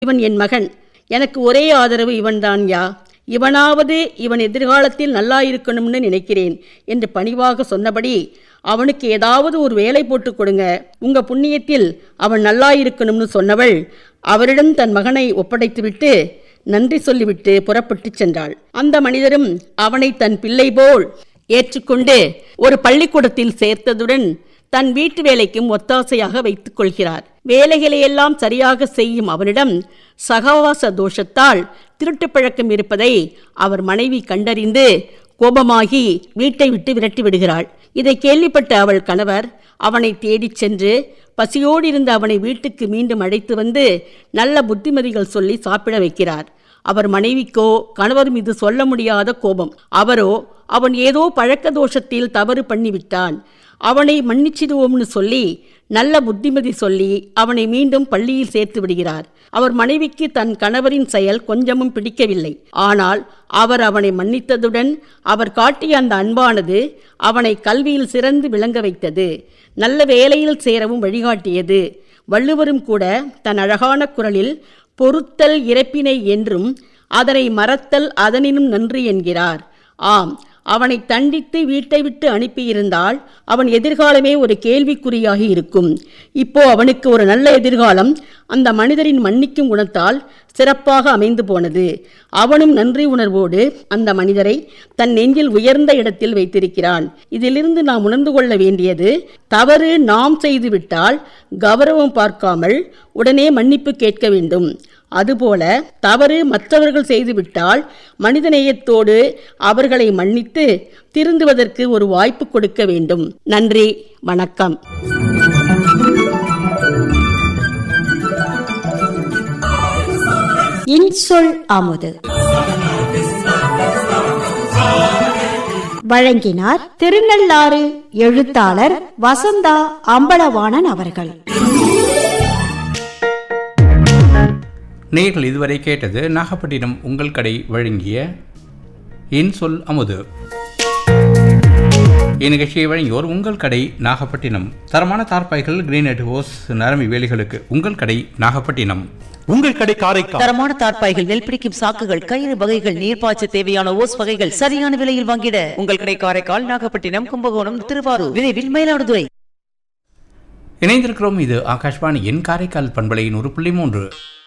இவன் என் மகன் எனக்கு ஒரே ஆதரவு இவன்தான் யா இவனாவது இவன் எதிர்காலத்தில் நல்லா இருக்கணும்னு நினைக்கிறேன் என்று பணிவாக சொன்னபடி அவனுக்கு ஏதாவது ஒரு வேலை போட்டு கொடுங்க உங்க புண்ணியத்தில் அவன் நல்லா இருக்கணும்னு சொன்னவள் அவரிடம் தன் மகனை ஒப்படைத்துவிட்டு நன்றி சொல்லிவிட்டு புறப்பட்டுச் சென்றாள் அந்த மனிதரும் அவனை தன் பிள்ளை போல் ஏற்றுக்கொண்டு ஒரு பள்ளிக்கூடத்தில் சேர்த்ததுடன் தன் வீட்டு வேலைக்கும் ஒத்தாசையாக வைத்துக் கொள்கிறார் வேலைகளையெல்லாம் சரியாக செய்யும் அவனிடம் சகவாச தோஷத்தால் திருட்டுப் பழக்கம் இருப்பதை அவர் மனைவி கண்டறிந்து கோபமாகி வீட்டை விட்டு விரட்டி விடுகிறாள் இதை கேள்விப்பட்ட அவள் கணவர் அவனை தேடிச் சென்று பசியோடு இருந்த அவனை வீட்டுக்கு மீண்டும் அழைத்து வந்து நல்ல புத்திமதிகள் சொல்லி சாப்பிட வைக்கிறார் அவர் மனைவிக்கோ கணவர் மீது சொல்ல முடியாத கோபம் அவரோ அவன் ஏதோ பழக்க தோஷத்தில் தவறு பண்ணிவிட்டான் அவனை மன்னிச்சிடுவோம்னு சொல்லி நல்ல புத்திமதி சொல்லி அவனை மீண்டும் பள்ளியில் சேர்த்து விடுகிறார் அவர் மனைவிக்கு தன் கணவரின் செயல் கொஞ்சமும் பிடிக்கவில்லை ஆனால் அவர் அவனை மன்னித்ததுடன் அவர் காட்டிய அந்த அன்பானது அவனை கல்வியில் சிறந்து விளங்க வைத்தது நல்ல வேலையில் சேரவும் வழிகாட்டியது வள்ளுவரும் கூட தன் அழகான குரலில் பொறுத்தல் இறப்பினை என்றும் அதனை மறத்தல் அதனினும் நன்றி என்கிறார் ஆம் அவனை தண்டித்து வீட்டை விட்டு அனுப்பியிருந்தால் அவன் எதிர்காலமே ஒரு கேள்விக்குறியாகி இருக்கும் இப்போ அவனுக்கு ஒரு நல்ல எதிர்காலம் அந்த மனிதரின் மன்னிக்கும் குணத்தால் சிறப்பாக அமைந்து போனது அவனும் நன்றி உணர்வோடு அந்த மனிதரை தன் நெஞ்சில் உயர்ந்த இடத்தில் வைத்திருக்கிறான் இதிலிருந்து நாம் உணர்ந்து கொள்ள வேண்டியது தவறு நாம் செய்துவிட்டால் கௌரவம் பார்க்காமல் உடனே மன்னிப்பு கேட்க வேண்டும் அதுபோல தவறு மற்றவர்கள் செய்துவிட்டால் மனிதநேயத்தோடு அவர்களை மன்னித்து திருந்துவதற்கு ஒரு வாய்ப்பு கொடுக்க வேண்டும் நன்றி வணக்கம் இன்சொல் அமுது வழங்கினார் திருநள்ளாறு எழுத்தாளர் வசந்தா அம்பலவாணன் அவர்கள் நேர்கள் இதுவரை கேட்டது நாகப்பட்டினம் உங்கள் கடை வழங்கிய இன்சொல் அமுது இந்நிகழ்ச்சியை வழங்கியோர் உங்கள் கடை நாகப்பட்டினம் தரமான தார்பாய்கள் கிரீனட் ஹோஸ் நரம்பி வேலிகளுக்கு உங்கள் கடை நாகப்பட்டினம் உங்கள் கடை காரைக்கால் தரமான தார்ப்பாய்கள் நெல் பிடிக்கும் சாக்குகள் கயிறு வகைகள் நீர்ப்பாய்ச்ச தேவையான ஓஸ் வகைகள் சரியான விலையில் வாங்கிட உங்கள் கடை காரைக்கால் நாகப்பட்டினம் கும்பகோணம் திருவாரூர் விரைவில் மயிலாடுதுறை இணைந்திருக்கிறோம் இது ஆகாஷ்வாணியின் காரைக்கால் பண்பலையின் ஒரு புள்ளி மூன்று